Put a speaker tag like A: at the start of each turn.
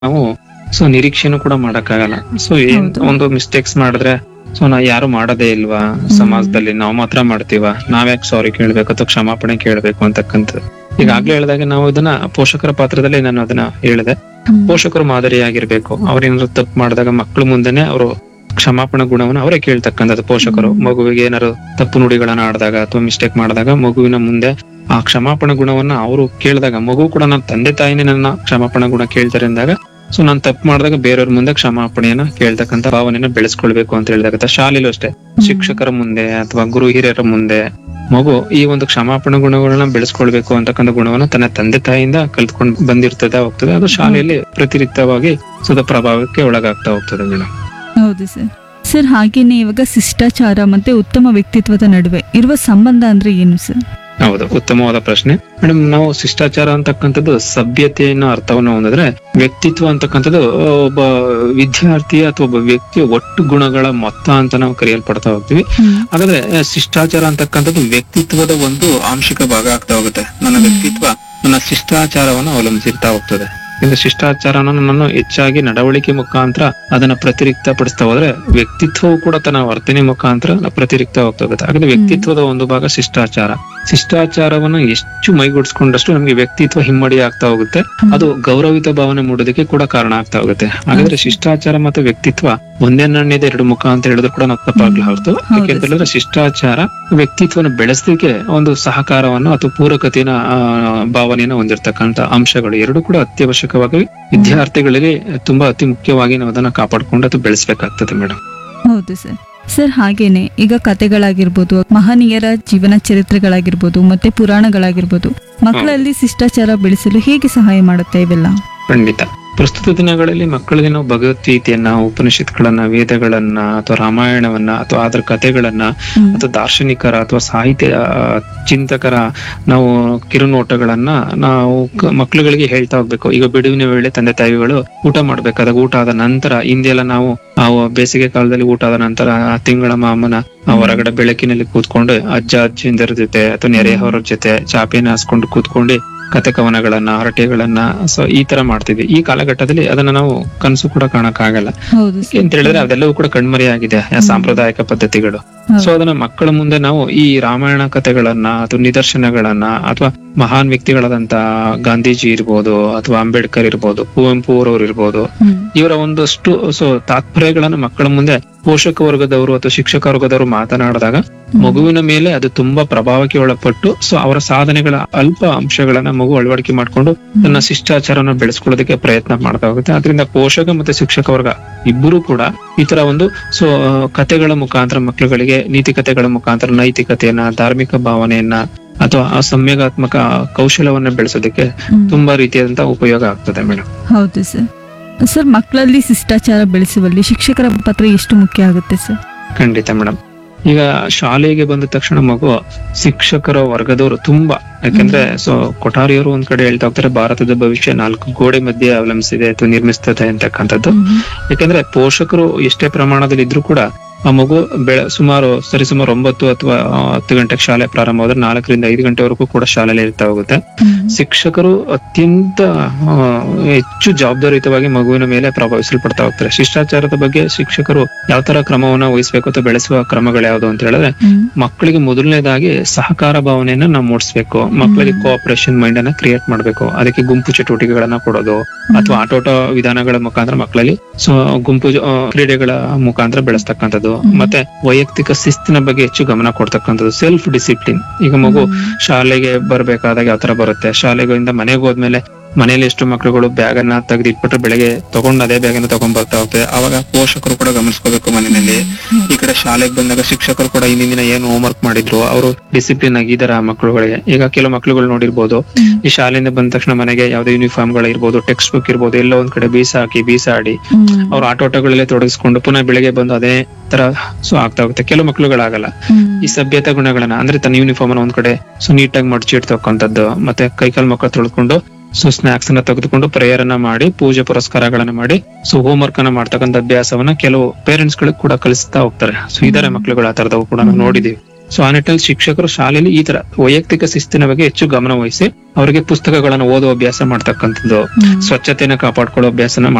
A: ನಾವು ಸೊ ನಿರೀಕ್ಷೆನೂ ಕೂಡ ಮಾಡಕ್ಕಾಗಲ್ಲ ಸೊ ಏನ್
B: ಹೌದು.
A: ಒಂದು ಮಿಸ್ಟೇಕ್ಸ್ ಮಾಡಿದ್ರೆ ಸೊ ನಾ ಯಾರು ಮಾಡೋದೇ ಇಲ್ವಾ ಸಮಾಜದಲ್ಲಿ ನಾವು ಮಾತ್ರ ಮಾಡ್ತೀವ ನಾವ್ಯಾಕೆ ಸಾರಿ ಕೇಳ್ಬೇಕು ಅಥವಾ ಕ್ಷಮಾಪಣೆ ಕೇಳ್ಬೇಕು ಅಂತಕ್ಕಂಥದ್ದು ಈಗಾಗ್ಲೇ ಹೇಳಿದಾಗ ನಾವು ಇದನ್ನ ಪೋಷಕರ ಪಾತ್ರದಲ್ಲಿ ನಾನು ಅದನ್ನ ಹೇಳಿದೆ
B: ಹ್ಮ್.
A: ಪೋಷಕರು ಮಾದರಿಯಾಗಿರ್ಬೇಕು ಅವ್ರೇನಾದ್ರು ತಪ್ಪು ಮಾಡಿದಾಗ ಮಕ್ಕಳು ಮುಂದೆನೆ ಅವರು ಕ್ಷಮಾಪಣಾ ಗುಣವನ್ನು ಅವರೇ ಕೇಳ್ತಕ್ಕಂಥದ್ದು ಪೋಷಕರು ಮಗುವಿಗೆ ಏನಾದ್ರು ತಪ್ಪು ನುಡಿಗಳನ್ನ ಆಡಿದಾಗ ಅಥವಾ ಮಿಸ್ಟೇಕ್ ಮಾಡಿದಾಗ ಮಗುವಿನ ಮುಂದೆ ಆ ಕ್ಷಮಾಪಣಾ ಗುಣವನ್ನ ಅವರು ಕೇಳಿದಾಗ ಮಗು ಕೂಡ ನನ್ನ ತಂದೆ ತಾಯಿನೇ ನನ್ನ ಕ್ಷಮಾಪಣಾ ಗುಣ ಕೇಳ್ತಾರೆ ಅಂದಾಗ ಸೊ ನಾನು ತಪ್ಪು ಮಾಡಿದಾಗ ಬೇರೆಯವ್ರ ಮುಂದೆ ಕ್ಷಮಾಪಣೆಯನ್ನ ಕೇಳ್ತಕ್ಕಂಥ ಭಾವನೆಯನ್ನ ಬೆಳೆಸ್ಕೊಳ್ಬೇಕು ಅಂತ ಹೇಳಿದಾಗ ಶಾಲೆಲೂ ಅಷ್ಟೇ ಶಿಕ್ಷಕರ ಮುಂದೆ ಅಥವಾ ಗುರು ಹಿರಿಯರ ಮುಂದೆ ಮಗು ಈ ಒಂದು ಕ್ಷಮಾಪಣಾ ಗುಣಗಳನ್ನ ಬೆಳೆಸ್ಕೊಳ್ಬೇಕು ಅಂತಕ್ಕಂಥ ಗುಣವನ್ನ ತನ್ನ ತಂದೆ ತಾಯಿಯಿಂದ ಕಲ್ತ್ಕೊಂಡು ಬಂದಿರ್ತದೆ ಹೋಗ್ತದೆ ಅದು ಶಾಲೆಯಲ್ಲಿ ಪ್ರತಿರಿಕ್ತವಾಗಿ ಸುದ ಪ್ರಭಾವಕ್ಕೆ ಒಳಗಾಗ್ತಾ ಹೋಗ್ತದೆ ಮೇಡಮ್
B: ಹೌದು ಸರ್ ಸರ್ ಹಾಗೇನೆ ಇವಾಗ ಶಿಷ್ಟಾಚಾರ ಮತ್ತೆ ಉತ್ತಮ ವ್ಯಕ್ತಿತ್ವದ ನಡುವೆ ಇರುವ ಸಂಬಂಧ ಅಂದ್ರೆ ಏನು ಸರ್
A: ಹೌದು ಉತ್ತಮವಾದ ಪ್ರಶ್ನೆ ಮೇಡಮ್ ನಾವು ಶಿಷ್ಟಾಚಾರ ಅಂತಕ್ಕಂಥದ್ದು ಸಭ್ಯತೆಯನ್ನ ಅರ್ಥವನ್ನ ಹೊಂದಿದ್ರೆ ವ್ಯಕ್ತಿತ್ವ ಅಂತಕ್ಕಂಥದ್ದು ಒಬ್ಬ ವಿದ್ಯಾರ್ಥಿ ಅಥವಾ ಒಬ್ಬ ವ್ಯಕ್ತಿಯ ಒಟ್ಟು ಗುಣಗಳ ಮೊತ್ತ ಅಂತ ನಾವು ಕರೆಯಲ್ಪಡ್ತಾ ಹೋಗ್ತೀವಿ ಹಾಗಾದ್ರೆ ಆ, ಶಿಷ್ಟಾಚಾರ ಅಂತಕ್ಕಂಥದ್ದು ವ್ಯಕ್ತಿತ್ವದ ಒಂದು ಆಂಶಿಕ ಭಾಗ ಆಗ್ತಾ ಹೋಗುತ್ತೆ ನನ್ನ ವ್ಯಕ್ತಿತ್ವ ನನ್ನ ಶಿಷ್ಟಾಚಾರವನ್ನು ಅವಲಂಬಿಸಿರ್ತಾ ಹೋಗ್ತದೆ ಇಂದು ಶಿಷ್ಟಾಚಾರನ ನಾನು ಹೆಚ್ಚಾಗಿ ನಡವಳಿಕೆ ಮುಖಾಂತರ ಅದನ್ನ ಪ್ರತಿರಿಕ್ತ ಪಡಿಸ್ತಾ ಹೋದ್ರೆ ವ್ಯಕ್ತಿತ್ವವು ಕೂಡ ತನ್ನ ವರ್ತನೆ ಮುಖಾಂತರ ಪ್ರತಿರಿಕ್ತ ಹೋಗ್ತಾ ಹೋಗುತ್ತೆ ಹಾಗಾದ್ರೆ ವ್ಯಕ್ತಿತ್ವದ ಒಂದು ಭಾಗ ಶಿಷ್ಟಾಚಾರ ಶಿಷ್ಟಾಚಾರವನ್ನು ಎಷ್ಟು ಮೈಗೂಡಿಸ್ಕೊಂಡಷ್ಟು ನಮ್ಗೆ ವ್ಯಕ್ತಿತ್ವ ಹಿಮ್ಮಡಿ ಆಗ್ತಾ ಹೋಗುತ್ತೆ ಅದು ಗೌರವಿತ ಭಾವನೆ ಮೂಡೋದಕ್ಕೆ ಕೂಡ ಕಾರಣ ಆಗ್ತಾ ಹೋಗುತ್ತೆ ಹಾಗಾದ್ರೆ ಶಿಷ್ಟಾಚಾರ ಮತ್ತು ವ್ಯಕ್ತಿತ್ವ ಒಂದೇ ನಾಣ್ಯದ ಎರಡು ಮುಖ ಅಂತ ಹೇಳಿದ್ರು ಕೂಡ ನಾವು ತಪ್ಪಾಗ್ಲಿ ಹೊರತು ಯಾಕೆ ಅಂತ ಹೇಳಿದ್ರೆ ಶಿಷ್ಟಾಚಾರ ವ್ಯಕ್ತಿತ್ವನ ಬೆಳೆಸಲಿಕ್ಕೆ ಒಂದು ಸಹಕಾರವನ್ನು ಅಥವಾ ಪೂರಕತೆಯ ಆ, ಭಾವನೆಯನ್ನು ಹೊಂದಿರತಕ್ಕಂತ ಅಂಶಗಳು ಎರಡು ಕೂಡ ಅತ್ಯವಶ್ಯಕವಾಗಿ ವಿದ್ಯಾರ್ಥಿಗಳಿಗೆ ತುಂಬಾ ಅತಿ ಮುಖ್ಯವಾಗಿ ನಾವು ಅದನ್ನ ಕಾಪಾಡ್ಕೊಂಡು ಅದು ಬೆಳೆಸಬೇಕಾಗ್ತದೆ ಮೇಡಮ್
B: ಹೌದು ಸರ್ ಸರ್ ಹಾಗೇನೆ ಈಗ ಕತೆಗಳಾಗಿರ್ಬೋದು ಮಹನೀಯರ ಜೀವನ ಚರಿತ್ರೆಗಳಾಗಿರ್ಬೋದು ಮತ್ತೆ ಪುರಾಣಗಳಾಗಿರ್ಬೋದು ಮಕ್ಕಳಲ್ಲಿ ಶಿಷ್ಟಾಚಾರ ಬೆಳೆಸಲು ಹೇಗೆ ಸಹಾಯ ಮಾಡುತ್ತೆ ಇವೆಲ್ಲ
A: ಖಂಡಿತ ಪ್ರಸ್ತುತ ದಿನಗಳಲ್ಲಿ ಮಕ್ಕಳಿಗೆ ನಾವು ಭಗವದ್ಗೀತೆಯನ್ನ ಉಪನಿಷತ್ಗಳನ್ನ ವೇದಗಳನ್ನ ಅಥವಾ ರಾಮಾಯಣವನ್ನ ಅಥವಾ ಅದರ ಕಥೆಗಳನ್ನ
B: ಹ್ಮ್.
A: ಅಥವಾ ದಾರ್ಶನಿಕರ ಅಥವಾ ಸಾಹಿತ್ಯ ಆ, ಚಿಂತಕರ ನಾವು ಕಿರುನೋಟಗಳನ್ನ ನಾವು ಕ- ಮಕ್ಕಳುಗಳಿಗೆ ಹೇಳ್ತಾ ಹೋಗ್ಬೇಕು ಈಗ ಬಿಡುವಿನ ವೇಳೆ ತಂದೆ ತಾಯಿಗಳು ಊಟ ಮಾಡ್ಬೇಕಾದಾಗ ಊಟ ಆದ ನಂತರ ಹಿಂದೆಲ್ಲ ನಾವು ಆ ಬೇಸಿಗೆ ಕಾಲದಲ್ಲಿ ಊಟ ಆದ ನಂತರ ಆ ತಿಂಗಳ ಮಾಮನ ಆ ಹೊರಗಡೆ ಬೆಳಕಿನಲ್ಲಿ ಕೂತ್ಕೊಂಡು ಅಜ್ಜ ಅಜ್ಜಿಂದರ ಜೊತೆ ಅಥವಾ ನೆರೆಯವರ ಜೊತೆ ಚಾಪೆನ ಹಾಸ್ಕೊಂಡು ಕೂತ್ಕೊಂಡು ಕತೆ ಕವನಗಳನ್ನ ಹರಟೆಗಳನ್ನ ಸೊ ಈ ತರ ಮಾಡ್ತಿದ್ವಿ ಈ ಕಾಲಘಟ್ಟದಲ್ಲಿ ಅದನ್ನ ನಾವು ಕನಸು ಕೂಡ ಕಾಣಕ್ ಆಗಲ್ಲ
B: ಹೌದು ಸರ್
A: ಅಂತ ಹೇಳಿದ್ರೆ ಅದೆಲ್ಲವೂ ಕೂಡ ಕಣ್ಮರೆಯಾಗಿದೆ ಆ ಸಾಂಪ್ರದಾಯಿಕ ಪದ್ಧತಿಗಳು
B: ಹೌದು.
A: ಸೊ ಅದನ್ನ ಮಕ್ಕಳ ಮುಂದೆ ನಾವು ಈ ರಾಮಾಯಣ ಕಥೆಗಳನ್ನ ಅಥವಾ ನಿದರ್ಶನಗಳನ್ನ ಅಥವಾ ಮಹಾನ್ ವ್ಯಕ್ತಿಗಳಾದಂತ ಗಾಂಧೀಜಿ ಇರ್ಬೋದು ಅಥವಾ ಅಂಬೇಡ್ಕರ್ ಇರ್ಬೋದು ಕುವೆಂಪು ಅವರವ್ರು ಇರ್ಬೋದು
B: ಹ್ಮ್.
A: ಇವರ ಒಂದಷ್ಟು ಸೊ ತಾತ್ಪರ್ಯಗಳನ್ನ ಮಕ್ಕಳ ಮುಂದೆ ಪೋಷಕ ವರ್ಗದವರು ಅಥವಾ ಶಿಕ್ಷಕ ವರ್ಗದವರು ಮಾತನಾಡಿದಾಗ ಮಗುವಿನ ಮೇಲೆ ಅದು ತುಂಬಾ ಪ್ರಭಾವಕ್ಕೆ ಒಳಪಟ್ಟು ಸೊ ಅವರ ಸಾಧನೆಗಳ ಅಲ್ಪ ಅಂಶಗಳನ್ನ ಮಗು ಅಳವಡಿಕೆ ಮಾಡ್ಕೊಂಡು ತನ್ನ ಶಿಷ್ಟಾಚಾರನ ಬೆಳೆಸ್ಕೊಳ್ಳೋದಕ್ಕೆ ಪ್ರಯತ್ನ ಮಾಡ್ತಾ ಹೋಗುತ್ತೆ ಅದರಿಂದ ಪೋಷಕ ಮತ್ತೆ ಶಿಕ್ಷಕ ವರ್ಗ ಇಬ್ಬರು ಕೂಡ ಈ ತರ ಒಂದು ಸೊ ಕಥೆಗಳ ಮುಖಾಂತರ ಮಕ್ಕಳುಗಳಿಗೆ ನೀತಿ ಕಥೆಗಳ ಮುಖಾಂತರ ನೈತಿಕತೆಯನ್ನ ಧಾರ್ಮಿಕ ಭಾವನೆಯನ್ನ ಅಥವಾ ಆ ಸಂವೇಗಾತ್ಮಕ ಕೌಶಲವನ್ನ ಬೆಳೆಸೋದಕ್ಕೆ
B: ಹ್ಮ್.
A: ತುಂಬಾ ರೀತಿಯಾದಂತಹ ಉಪಯೋಗ ಆಗ್ತದೆ ಮೇಡಮ್
B: ಹೌದು ಸರ್ ಸರ್ ಮಕ್ಕಳಲ್ಲಿ ಶಿಷ್ಟಾಚಾರ ಬೆಳೆಸುವಲ್ಲಿ ಶಿಕ್ಷಕರ ಪಾತ್ರ ಎಷ್ಟು ಮುಖ್ಯ ಆಗುತ್ತೆ ಸರ್
A: ಖಂಡಿತ ಮೇಡಮ್ ಈಗ ಶಾಲೆಗೆ ಬಂದ ತಕ್ಷಣ ಮಗು ಶಿಕ್ಷಕರ ವರ್ಗದವರು ತುಂಬಾ ಯಾಕಂದ್ರೆ ಸೊ ಕೊಠಾರಿಯವರು ಒಂದ್ ಕಡೆ ಹೇಳ್ತಾ ಹೋಗ್ತಾರೆ ಭಾರತದ ಭವಿಷ್ಯ ನಾಲ್ಕು ಗೋಡೆ ಮಧ್ಯೆ ಅವಲಂಬಿಸಿದೆ ಅಥವಾ ನಿರ್ಮಿಸ್ತದೆ ಅಂತಕ್ಕಂಥದ್ದು ಯಾಕಂದ್ರೆ ಪೋಷಕರು ಎಷ್ಟೇ ಪ್ರಮಾಣದಲ್ಲಿ ಇದ್ರೂ ಕೂಡ ಆ ಮಗು ಬೆಳ ಸುಮಾರು ಸರಿಸುಮಾರು ಒಂಬತ್ತು ಅಥವಾ ಆ, ಹತ್ತು ಗಂಟೆಗೆ ಶಾಲೆ ಪ್ರಾರಂಭವಾದ್ರೆ ನಾಲ್ಕರಿಂದ ಐದು ಗಂಟೆವರೆಗೂ ಕೂಡ ಶಾಲೆಯಲ್ಲಿ ಇರ್ತಾ ಹೋಗುತ್ತೆ ಶಿಕ್ಷಕರು ಅತ್ಯಂತ ಆ, ಹೆಚ್ಚು ಜವಾಬ್ದಾರಿಯುತವಾಗಿ ಮಗುವಿನ ಮೇಲೆ ಪ್ರಭಾವಿಸಲ್ಪಡ್ತಾ ಹೋಗ್ತಾರೆ ಶಿಷ್ಟಾಚಾರದ ಬಗ್ಗೆ ಶಿಕ್ಷಕರು ಯಾವ ತರ ಕ್ರಮವನ್ನ ವಹಿಸಬೇಕು ಅಥವಾ ಬೆಳೆಸುವ ಕ್ರಮಗಳು ಯಾವುದು ಅಂತ ಹೇಳಿದ್ರೆ ಮಕ್ಕಳಿಗೆ ಮೊದಲನೇದಾಗಿ ಸಹಕಾರ ಭಾವನೆಯನ್ನ ನಾವು ಮೂಡಿಸ್ಬೇಕು ಮಕ್ಕಳಿಗೆ ಕೋಆಪರೇಷನ್ ಮೈಂಡ್ ಅನ್ನ ಕ್ರಿಯೇಟ್ ಮಾಡ್ಬೇಕು ಅದಕ್ಕೆ ಗುಂಪು ಚಟುವಟಿಕೆಗಳನ್ನ ಕೊಡೋದು ಅಥವಾ ಆಟೋಟ ವಿಧಾನಗಳ ಮುಖಾಂತರ ಮಕ್ಕಳಲ್ಲಿ ಸೊ ಗುಂಪು ಆ, ಕ್ರೀಡೆಗಳ ಮುಖಾಂತರ ಬೆಳೆಸ್ತಕ್ಕಂಥದ್ದು ಮತ್ತೆ ವೈಯಕ್ತಿಕ ಶಿಸ್ತಿನ ಬಗ್ಗೆ ಹೆಚ್ಚು ಗಮನ ಕೊಡ್ತಕ್ಕಂಥದ್ದು ಸೆಲ್ಫ್ ಡಿಸಿಪ್ಲಿನ್ ಈಗ ಮಗು ಶಾಲೆಗೆ ಬರ್ಬೇಕಾದಾಗ ಯಾವ ತರ ಬರುತ್ತೆ ಶಾಲೆಗಳಿಂದ ಮನೆಗೆ ಹೋದ್ಮೇಲೆ ಮನೇಲಿ ಎಷ್ಟು ಮಕ್ಕಳುಗಳು ಬ್ಯಾಗ್ ಅನ್ನ ತೆಗೆದಿಟ್ಬಿಟ್ರೆ ಬೆಳಗ್ಗೆ ತಗೊಂಡು ಅದೇ ಬ್ಯಾಗ್ ಅನ್ನ ತಗೊಂಡ್ ಬರ್ತಾ ಹೋಗ್ತದೆ ಅವಾಗ ಪೋಷಕರು ಕೂಡ ಗಮನಿಸ್ಕೋಬೇಕು ಮನೆಯಲ್ಲಿ ಈ ಕಡೆ ಶಾಲೆಗೆ ಬಂದಾಗ ಶಿಕ್ಷಕರು ಕೂಡ ಹಿಂದಿನ ದಿನ ಏನು ಹೋಮ್ವರ್ಕ್ ಮಾಡಿದ್ರು ಅವರು ಡಿಸಿಪ್ಲಿನ್ ಆಗಿದಾರ ಆ ಮಕ್ಕಳುಗಳಿಗೆ ಈಗ ಕೆಲವು ಮಕ್ಕಳುಗಳು ನೋಡಿರ್ಬೋದು ಈ ಶಾಲೆಯಿಂದ ಬಂದ ತಕ್ಷಣ ಮನೆಗೆ ಯಾವ್ದೇ ಯೂನಿಫಾರ್ಮ್ ಗಳಿರ್ಬೋದು ಟೆಕ್ಸ್ಟ್ ಬುಕ್ ಇರ್ಬೋದು ಎಲ್ಲ ಒಂದ್ ಕಡೆ ಬೀಸಾಕಿ ಬೀಸಾಡಿ ಅವ್ರ ಆಟೋಟಗಳಲ್ಲೇ ತೊಡಗಿಸ್ಕೊಂಡು ಪುನಃ ಬೆಳಿಗ್ಗೆ ಬಂದು ಅದೇ ತರ ಸೊ ಆಗ್ತಾ ಹೋಗುತ್ತೆ ಕೆಲವು ಮಕ್ಕಳುಗಳಾಗಲ್ಲ ಈ ಸಭ್ಯತಾ ಗುಣಗಳನ್ನ ಅಂದ್ರೆ ತನ್ನ ಯೂನಿಫಾರ್ಮ್ ಅನ್ನ ಒಂದ್ ಕಡೆ ಸೊ ನೀಟಾಗಿ ಮಡಚಿ ಇಡ್ತಕ್ಕಂಥದ್ದು ಮತ್ತೆ ಕೈಕಾಲ್ ಮಕ್ಕಳ ತೊಳೆದುಕೊಂಡು ಸೊ ಸ್ನಾಕ್ಸ್ ಅನ್ನ ತೆಗೆದುಕೊಂಡು ಪ್ರೇಯರ್ ಅನ್ನ ಮಾಡಿ ಪೂಜೆ ಪುರಸ್ಕಾರಗಳನ್ನ ಮಾಡಿ ಸೊ ಹೋಮ್ ವರ್ಕ್ ಅನ್ನ ಮಾಡ್ತಕ್ಕಂಥ ಅಭ್ಯಾಸವನ್ನ ಕೆಲವು ಪೇರೆಂಟ್ಸ್ ಗಳಿಗೆ ಕೂಡ ಕಲಿಸ್ತಾ ಹೋಗ್ತಾರೆ ಸೊ ಇದಾರೆ ಮಕ್ಳುಗಳು ಆ ತರದವು ಕೂಡ ನಾವು ನೋಡಿದೀವಿ ಸೊ ಆ ನಿಟ್ಟಿನಲ್ಲಿ ಶಿಕ್ಷಕರು ಶಾಲೆಯಲ್ಲಿ ಈ ತರ ವೈಯಕ್ತಿಕ ಶಿಸ್ತಿನ ಬಗ್ಗೆ ಹೆಚ್ಚು ಗಮನ ವಹಿಸಿ ಅವರಿಗೆ ಪುಸ್ತಕಗಳನ್ನು ಓದುವ ಅಭ್ಯಾಸ ಮಾಡ್ತಕ್ಕಂಥದ್ದು
B: ಹ್ಮ್.
A: ಸ್ವಚ್ಛತೆನ ಕಾಪಾಡ್ಕೊಳ್ಳೋ ಅಭ್ಯಾಸನ